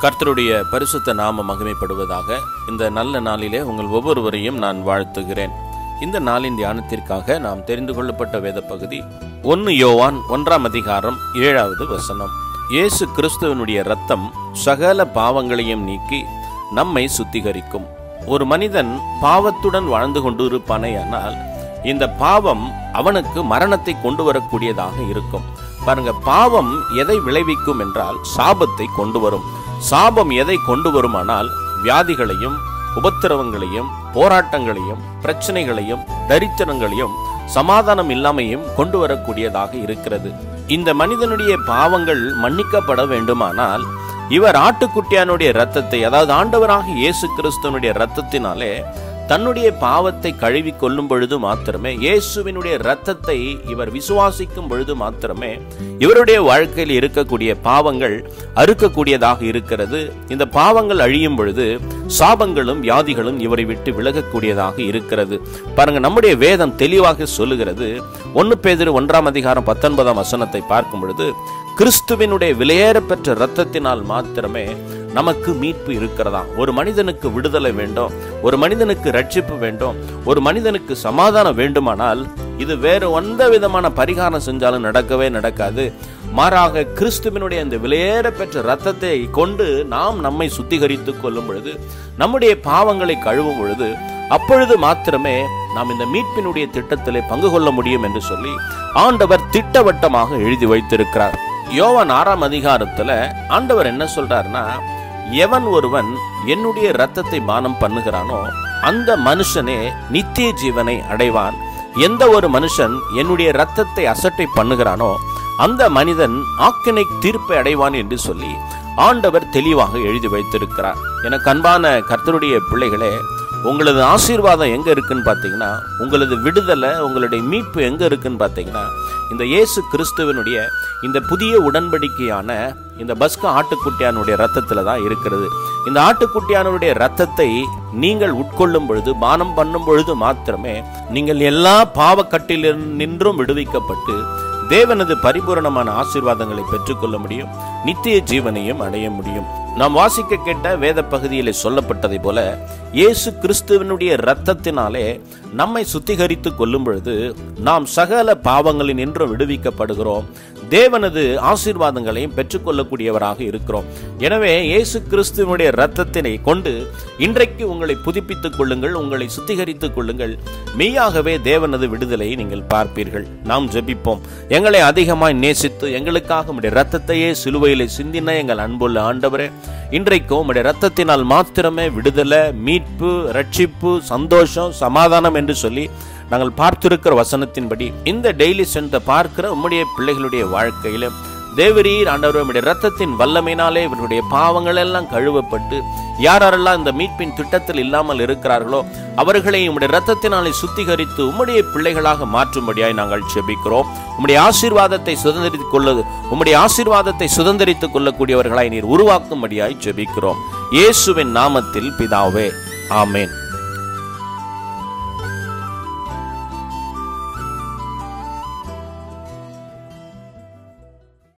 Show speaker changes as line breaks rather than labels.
கர்த்தருடைய பரிசுத்த நாம மகிமைப்படுவதாக இந்த நல்ல நாளிலே உங்கள் ஒவ்வொருவரையும் நான் வாழ்த்துகிறேன் இந்த நாளின் தியானத்திற்காக நாம் தெரிந்து கொள்ளப்பட்ட வேத பகுதி ஒன்னு யோவான் ஒன்றாம் அதிகாரம் ஏழாவது வசனம் இயேசு கிறிஸ்துவனுடைய ரத்தம் சகல பாவங்களையும் நீக்கி நம்மை சுத்திகரிக்கும் ஒரு மனிதன் பாவத்துடன் வாழ்ந்து கொண்டிருப்பானேயானால் இந்த பாவம் அவனுக்கு மரணத்தை கொண்டு வரக்கூடியதாக இருக்கும் பாருங்க பாவம் எதை விளைவிக்கும் என்றால் சாபத்தை கொண்டு வரும் சாபம் எதை கொண்டு வருமானால் வியாதிகளையும் உபத்திரவங்களையும் போராட்டங்களையும் பிரச்சனைகளையும் தரித்திரங்களையும் சமாதானம் இல்லாமையும் கொண்டு வரக்கூடியதாக இருக்கிறது இந்த மனிதனுடைய பாவங்கள் மன்னிக்கப்பட வேண்டுமானால் இவர் ஆட்டுக்குட்டியானுடைய ரத்தத்தை அதாவது ஆண்டவராக இயேசு கிறிஸ்துவனுடைய ரத்தத்தினாலே தன்னுடைய பாவத்தை கழுவி கொள்ளும் பொழுது மாத்திரமே இயேசுவினுடைய ரத்தத்தை இவர் விசுவாசிக்கும் பொழுது மாத்திரமே இவருடைய வாழ்க்கையில் இருக்கக்கூடிய பாவங்கள் அறுக்கக்கூடியதாக இருக்கிறது இந்த பாவங்கள் அழியும் பொழுது சாபங்களும் வியாதிகளும் இவரை விட்டு விலகக்கூடியதாக இருக்கிறது பாருங்க நம்முடைய வேதம் தெளிவாக சொல்லுகிறது ஒன்னு பேதிரு ஒன்றாம் அதிகாரம் பத்தொன்பதாம் வசனத்தை பார்க்கும் பொழுது கிறிஸ்துவினுடைய விலையேற பெற்ற ரத்தத்தினால் மாத்திரமே நமக்கு மீட்பு இருக்கிறதா ஒரு மனிதனுக்கு விடுதலை வேண்டும் ஒரு மனிதனுக்கு ரட்சிப்பு வேண்டும் ஒரு மனிதனுக்கு சமாதானம் வேண்டுமானால் இது வேறு எந்த விதமான பரிகாரம் செஞ்சாலும் நடக்கவே நடக்காது மாறாக கிறிஸ்துவினுடைய இந்த விலையேற பெற்ற ரத்தத்தை கொண்டு நாம் நம்மை சுத்திகரித்துக் கொள்ளும் பொழுது நம்முடைய பாவங்களை கழுவும் பொழுது அப்பொழுது மாத்திரமே நாம் இந்த மீட்பினுடைய திட்டத்திலே பங்கு கொள்ள முடியும் என்று சொல்லி ஆண்டவர் திட்டவட்டமாக எழுதி வைத்திருக்கிறார் யோவான் ஆறாம் அதிகாரத்துல ஆண்டவர் என்ன சொல்றாருன்னா எவன் ஒருவன் என்னுடைய ரத்தத்தை பானம் பண்ணுகிறானோ அந்த மனுஷனே நித்திய ஜீவனை அடைவான் எந்த ஒரு மனுஷன் என்னுடைய ரத்தத்தை அசட்டை பண்ணுகிறானோ அந்த மனிதன் ஆக்கினை தீர்ப்பை அடைவான் என்று சொல்லி ஆண்டவர் தெளிவாக எழுதி வைத்திருக்கிறார் எனக்கு அன்பான கர்த்தருடைய பிள்ளைகளே உங்களது ஆசீர்வாதம் எங்க இருக்குன்னு பார்த்தீங்கன்னா உங்களது விடுதலை உங்களுடைய மீட்பு எங்க இருக்குன்னு பார்த்தீங்கன்னா இந்த இயேசு கிறிஸ்துவனுடைய இந்த புதிய உடன்படிக்கையான இந்த பஸ்கா ஆட்டுக்குட்டியானுடைய ரத்தத்துல தான் இருக்கிறது இந்த ஆட்டுக்குட்டியானுடைய ரத்தத்தை நீங்கள் உட்கொள்ளும் பொழுது பானம் பண்ணும் பொழுது மாத்திரமே நீங்கள் எல்லா பாவக்கட்டில் நின்றும் விடுவிக்கப்பட்டு தேவனது பரிபூரணமான ஆசீர்வாதங்களை பெற்றுக்கொள்ள முடியும் நித்திய ஜீவனையும் அடைய முடியும் நாம் வாசிக்க கேட்ட வேத பகுதியிலே சொல்லப்பட்டதை போல இயேசு கிறிஸ்துவனுடைய இரத்தத்தினாலே நம்மை சுத்திகரித்து கொள்ளும் பொழுது நாம் சகல பாவங்களில் நின்றும் விடுவிக்கப்படுகிறோம் தேவனது ஆசீர்வாதங்களையும் பெற்றுக்கொள்ளக்கூடியவராக இருக்கிறோம் எனவே இயேசு கிறிஸ்துவனுடைய இரத்தத்தினை கொண்டு இன்றைக்கு உங்களை புதுப்பித்துக் கொள்ளுங்கள் உங்களை சுத்திகரித்துக் கொள்ளுங்கள் மெய்யாகவே தேவனது விடுதலையை நீங்கள் பார்ப்பீர்கள் நாம் ஜெபிப்போம் எங்களை அதிகமாய் நேசித்து எங்களுக்காக உடைய ரத்தத்தையே சிலுவையிலே சிந்தின எங்கள் அன்புள்ள ஆண்டவரே இன்றைக்கும் உடைய ரத்தத்தினால் மாத்திரமே விடுதலை மீட்பு ரட்சிப்பு சந்தோஷம் சமாதானம் என்று சொல்லி நாங்கள் பார்த்திருக்கிற வசனத்தின்படி இந்த டெய்லி சென்ற பார்க்கிற உம்முடைய பிள்ளைகளுடைய வாழ்க்கையில தேவரீர் ஆண்டவர் உம்முடைய ரத்தத்தின் வல்லமையினாலே இவருடைய பாவங்கள் எல்லாம் கழுவப்பட்டு யாரெல்லாம் இந்த மீட்பின் திட்டத்தில் இல்லாமல் இருக்கிறார்களோ அவர்களை உம்முடைய ரத்தத்தினாலே சுத்திகரித்து உம்முடைய பிள்ளைகளாக மாற்றும்படியாய் நாங்கள் செபிக்கிறோம் உம்முடைய ஆசீர்வாதத்தை சுதந்திரித்துக் கொள்ள உம்முடைய ஆசீர்வாதத்தை சுதந்திரித்துக் கொள்ளக்கூடியவர்களாய் நீர் உருவாக்கும்படியாய் செபிக்கிறோம் இயேசுவின் நாமத்தில் பிதாவே ஆமேன்